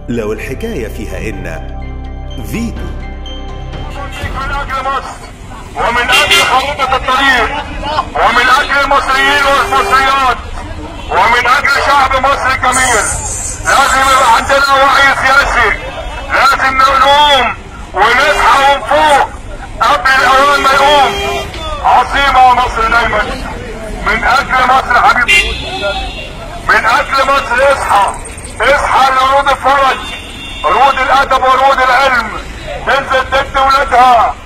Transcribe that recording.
لو الحكاية فيها إن فيتو من اجل مصر ومن اجل خريطة الطريق ومن اجل المصريين والمصريات ومن اجل شعب مصر الجميل لازم يبقى عندنا وعي سياسي لازم نقوم ونصحى ونفوق قبل الاوان ما يقوم عظيمة مصر دايما من اجل مصر حبيبي من اجل مصر اصحى اصحى لورود الفرج رود الادب ورود العلم تنزل ضد ولادها